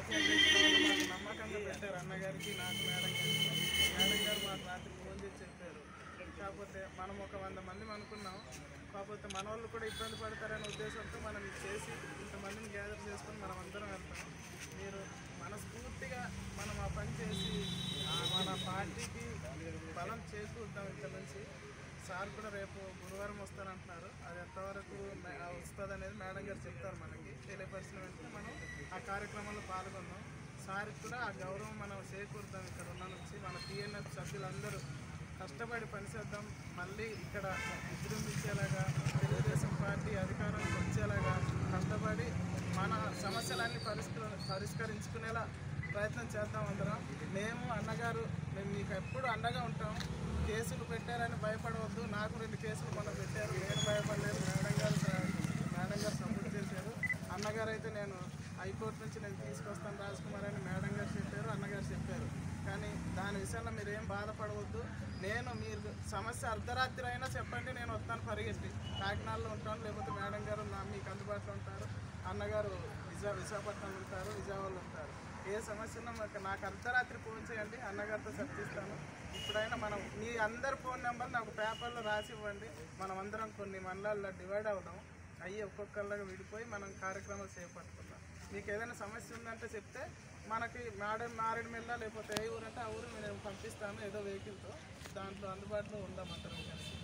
party అధ్యక్షులు వాళ్ళు మాకు నమ్మకంగా పెట్టారు అన్నగారికి నాకు మేడం గారికి మేడం గారు మాకు రాత్రి ఫోన్ చేసి చెప్పారు కాకపోతే మనం ఒక వంద మంది అనుకున్నాం కాకపోతే మన వాళ్ళు కూడా ఇబ్బంది పడతారనే ఉద్దేశంతో మనం ఇది చేసి ఇంతమందిని గ్యాదర్ చేసుకొని మనం అందరం వెళ్తాం మీరు మనస్ఫూర్తిగా మనం ఆ పని చేసి మన పార్టీకి బలం చేకూరుతాం ఇక్కడ నుంచి సార్ కూడా రేపు గురువారం వస్తానంటున్నారు అది ఎంతవరకు వస్తుంది అనేది మేడం గారు చెప్తారు మనకి తెలియపరిచిన వెంటనే మనం ఆ కార్యక్రమంలో పాల్గొన్నాం సార్కి కూడా ఆ గౌరవం మనం చేకూరుతాం ఇక్కడ ఉన్న నుంచి మన టీఎన్ఎఫ్ సభ్యులందరూ కష్టపడి పనిచేద్దాం మళ్ళీ ఇక్కడ విజృంభించేలాగా తెలుగుదేశం పార్టీ అధికారంలోకి వచ్చేలాగా కష్టపడి మన సమస్యలన్నీ పరిష్కర పరిష్కరించుకునేలా ప్రయత్నం చేద్దాం అందరం మేము అన్నగారు మేము మీకు ఎప్పుడు అండగా ఉంటాం కేసులు పెట్టారని భయపడవద్దు నాకు రెండు కేసులు మనం పెట్టారు నేను భయపడలేదు మేడం గారు మేడం గారు సపోర్ట్ చేశారు అన్నగారు అయితే నేను హైకోర్టు నుంచి నేను తీసుకొస్తాను రాజ్ కుమార్ అని మేడం గారు చెప్పారు అన్నగారు చెప్పారు కానీ దాని విషయంలో మీరు ఏం బాధపడవద్దు నేను మీరు సమస్య అర్ధరాత్రి అయినా చెప్పండి నేను వస్తాను పరిగెత్తి కాకినాడలో ఉంటాను లేకపోతే మేడం గారు నా మీకు అందుబాటులో ఉంటారు అన్నగారు విజా విశాఖపట్నంలో ఉంటారు విజయవాడలో ఉంటారు ఏ సమస్య ఉన్నా మాకు నాకు అర్ధరాత్రి ఫోన్ చేయండి అన్నగారితో చర్చిస్తాను ఇప్పుడైనా మనం మీ అందరి ఫోన్ నెంబర్ నాకు పేపర్లో రాసి ఇవ్వండి మనం అందరం కొన్ని మండలాల్లో డివైడ్ అవుదాం అయ్యి ఒక్కొక్కళ్ళగా విడిపోయి మనం కార్యక్రమాలు చేపట్టుకుందాం మీకు ఏదైనా సమస్య ఉందంటే చెప్తే మనకి మాడ మారేడుమిల్ల లేకపోతే ఏ ఊరు అంటే ఆ ఊరు నేను పంపిస్తాను ఏదో వెహికల్తో దాంట్లో అందుబాటులో ఉందాం అందరం కలిసి